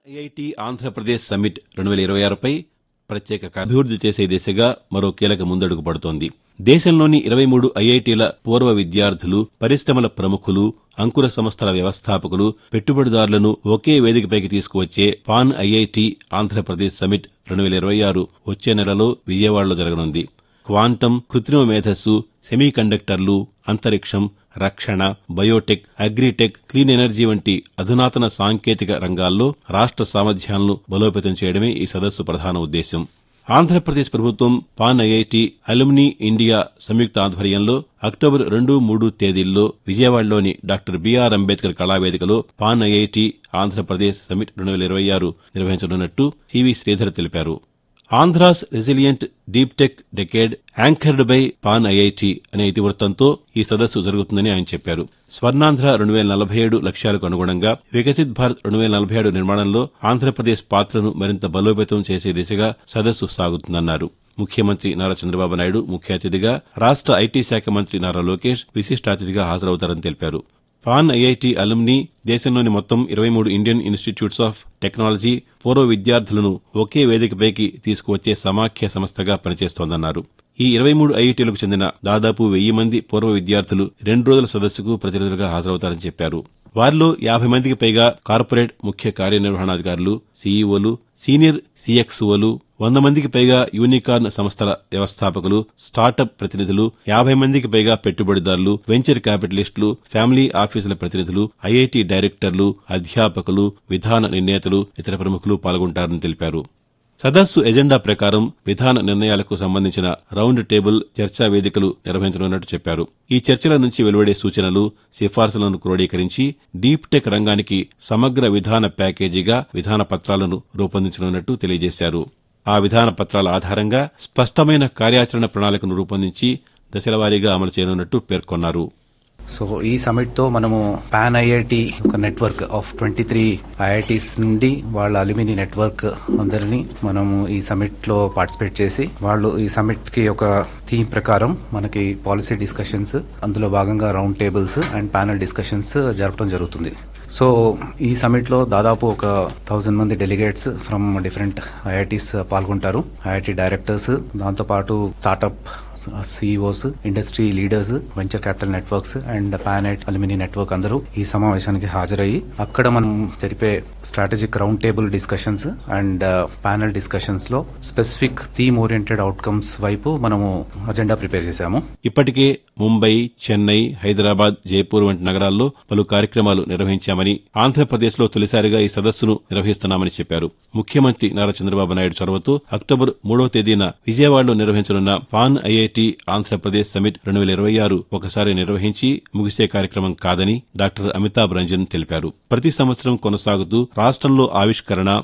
IIT Andhra Pradesh summit రెండు వేల ఇరవై ఆరుపై ప్రత్యేక అభివృద్ది చేసే దిశగా మరో కీలక ముందడుగు పడుతోంది దేశంలోని ఇరవై మూడు ఐఐటీల పూర్వ విద్యార్థులు పరిశ్రమల ప్రముఖులు అంకుర సంస్థల వ్యవస్థాపకులు పెట్టుబడిదారులను ఒకే వేదికపైకి తీసుకువచ్చే పాన్ ఐఐటి ఆంధ్రప్రదేశ్ సమ్మిట్ రెండు వేల ఇరవై ఆరు వచ్చే నెలలో విజయవాడలో జరగనుంది క్వాంటం కృత్రిమ మేధస్సు సెమీకండక్టర్లు అంతరిక్షం రక్షణ బయోటెక్ అగ్రిటెక్ క్లీన్ ఎనర్జీ వంటి అధునాతన సాంకేతిక రంగాల్లో రాష్ట్ర సామర్థ్యాలను బలోపేతం చేయడమే ఈ సదస్సు ప్రధాన ఉద్దేశ్యం ఆంధ్రప్రదేశ్ ప్రభుత్వం పాన్ ఐఐటి అలుమ్ని ఇండియా సంయుక్త ఆధ్వర్యంలో అక్టోబర్ రెండు మూడు తేదీల్లో విజయవాడలోని డాక్టర్ బీఆర్ అంబేద్కర్ కళావేదికలో పాన్ ఐఐటి ఆంధ్రప్రదేశ్ సమిట్ రెండు వేల ఇరవై ఆరు నిర్వహించనున్నట్టు సివి శ్రీధర్ తెలిపారు Andhra's resilient deep tech decade anchored by pan IIT అనే ఇతివృత్తంతో ఈ సదస్సు జరుగుతుందని ఆయన చెప్పారు స్వర్ణాంధ్ర రెండు వేల నలభై ఏడు లక్ష్యాలకు అనుగుణంగా వికసిత్ భారత్ రెండు వేల నలభై ఏడు నిర్మాణంలో ఆంధ్రప్రదేశ్ పాత్రను మరింత బలోపేతం చేసే దిశగా సదస్సు సాగుతుందన్నారు ముఖ్యమంత్రి నారా చంద్రబాబు నాయుడు ముఖ్య అతిథిగా రాష్ట ఐటీ శాఖ మంత్రి నారా లోకేష్ విశిష్ట అతిథిగా హాజరవుతారని తెలిపారు పాన్ ఐఐటి అలుమ్ని దేశంలోని మొత్తం ఇరవై మూడు ఇండియన్ ఇన్స్టిట్యూట్స్ ఆఫ్ టెక్నాలజీ పూర్వ విద్యార్థులను ఒకే వేదికపైకి తీసుకువచ్చే సమాఖ్య సంస్థగా పనిచేస్తోందన్నారు ఈ ఇరవై మూడు ఐఐటీలకు చెందిన దాదాపు వెయ్యి మంది పూర్వ విద్యార్థులు రెండు రోజుల సదస్సుకు ప్రతినిధులుగా హాజరవుతారని చెప్పారు వారిలో యాభై మందికి పైగా కార్పొరేట్ ముఖ్య కార్యనిర్వహణాధికారులు సీఈఓలు సీనియర్ సీఎక్స్ఓలు వంద మందికి పైగా యూనికార్న్ సంస్థల వ్యవస్థాపకులు స్టార్టప్ ప్రతినిధులు యాభై మందికి పైగా పెట్టుబడిదారులు వెంచర్ క్యాపిటలిస్టులు ఫ్యామిలీ ఆఫీసుల ప్రతినిధులు ఐఐటి డైరెక్టర్లు అధ్యాపకులు విధాన నిర్ణేతలు ఇతర ప్రముఖులు పాల్గొంటారని తెలిపారు సదస్సు ఎజెండా ప్రకారం విధాన నిర్ణయాలకు సంబంధించిన రౌండ్ టేబుల్ చర్చా వేదికలు నిర్వహించనున్నట్టు చెప్పారు ఈ చర్చల నుంచి వెలువడే సూచనలు సిఫార్సులను క్రోడీకరించి డీప్ టెక్ రంగానికి సమగ్ర విధాన ప్యాకేజీగా విధాన పత్రాలను రూపొందించనున్నట్టు తెలియజేశారు ఆ విధాన పత్రాల ఆధారంగా స్పష్టమైన కార్యాచరణ ప్రణాళికను రూపొందించి దశలవారీగా అమలు చేయనున్నట్టు పేర్కొన్నారు సో ఈ సమిట్ తో మనము పాన్ ఐఐటి ఒక network of twenty three IITs నుండి వాళ్ళ అల్యూమిని నెట్వర్క్ అందరినీ మనము ఈ సమిట్ లో పార్టిసిపేట్ చేసి వాళ్ళు ఈ సమిట్ కి ఒక థీమ్ ప్రకారం మనకి పాలసీ డిస్కషన్స్ అందులో భాగంగా round tables and panel discussions జరపడం జరుగుతుంది సో ఈ సమిట్ లో దాదాపు ఒక థౌజండ్ మంది డెలిగేట్స్ ఫ్రమ్ డిఫరెంట్ ఐఐటీస్ పాల్గొంటారు ఐఐటి డైరెక్టర్స్ దాంతో పాటు startup CEOs industry leaders venture capital networks and pan IIT alumni network అందరూ ఈ సమావేశానికి హాజరయ్యి అక్కడ మనం జరిపే strategic round table discussions and panel discussions లో స్పెసిఫిక్ థీమ్ ఓరియంటెడ్ అవుట్కమ్స్ వైపు మనము అజెండా ప్రిపేర్ చేశాము ఇప్పటికే ముంబై చెన్నై హైదరాబాద్ జైపూర్ వంటి నగరాల్లో పలు కార్యక్రమాలు నిర్వహించామని ఆంధ్రప్రదేశ్లో తొలిసారిగా ఈ సదస్సును నిర్వహిస్తున్నామని చెప్పారు ముఖ్యమంత్రి నారా చంద్రబాబు నాయుడు చొరవతో అక్టోబర్ మూడో తేదీన విజయవాడలో నిర్వహించనున్న పాన్ ఐఐటి ఆంధ్రప్రదేశ్ సమిట్ రెండు వేల ఇరవై ఆరు ఒకసారి నిర్వహించి ముగిసే కార్యక్రమం కాదని డాక్టర్ అమితాబ్ రంజన్ తెలిపారు ప్రతి సంవత్సరం కొనసాగుతూ రాష్ట్రంలో ఆవిష్కరణ